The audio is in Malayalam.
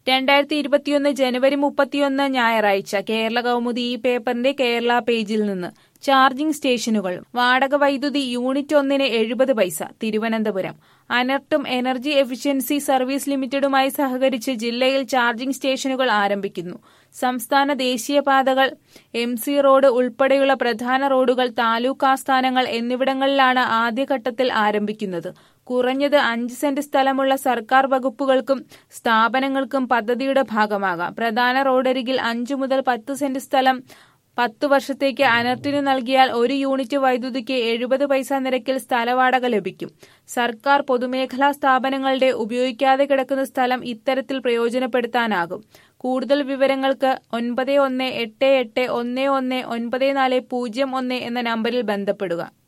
രണ്ടായിരത്തി ഇരുപത്തിയൊന്ന് ജനുവരി മുപ്പത്തിയൊന്ന് ഞായറാഴ്ച കേരള കൗമുദി ഈ പേപ്പറിന്റെ കേരള പേജിൽ നിന്ന് ചാർജിംഗ് സ്റ്റേഷനുകൾ വാടക വൈദ്യുതി യൂണിറ്റ് ഒന്നിന് എഴുപത് പൈസ തിരുവനന്തപുരം അനർട്ടും എനർജി എഫിഷ്യൻസി സർവീസ് ലിമിറ്റഡുമായി സഹകരിച്ച് ജില്ലയിൽ ചാർജിംഗ് സ്റ്റേഷനുകൾ ആരംഭിക്കുന്നു സംസ്ഥാന ദേശീയപാതകൾ എം സി റോഡ് ഉൾപ്പെടെയുള്ള പ്രധാന റോഡുകൾ താലൂക്ക് ആസ്ഥാനങ്ങൾ എന്നിവിടങ്ങളിലാണ് ആദ്യഘട്ടത്തിൽ ആരംഭിക്കുന്നത് കുറഞ്ഞത് അഞ്ച് സെന്റ് സ്ഥലമുള്ള സർക്കാർ വകുപ്പുകൾക്കും സ്ഥാപനങ്ങൾക്കും പദ്ധതിയുടെ ഭാഗമാകാം പ്രധാന റോഡരികിൽ അഞ്ചു മുതൽ പത്ത് സെന്റ് സ്ഥലം പത്തു വർഷത്തേക്ക് അനർട്ടിന് നൽകിയാൽ ഒരു യൂണിറ്റ് വൈദ്യുതിക്ക് എഴുപത് പൈസ നിരക്കിൽ സ്ഥലവാടക ലഭിക്കും സർക്കാർ പൊതുമേഖലാ സ്ഥാപനങ്ങളുടെ ഉപയോഗിക്കാതെ കിടക്കുന്ന സ്ഥലം ഇത്തരത്തിൽ പ്രയോജനപ്പെടുത്താനാകും കൂടുതൽ വിവരങ്ങൾക്ക് ഒൻപത് ഒന്ന് എട്ട് എട്ട് ഒന്ന് ഒന്ന് ഒൻപത് നാല് പൂജ്യം ഒന്ന് എന്ന നമ്പറിൽ ബന്ധപ്പെടുക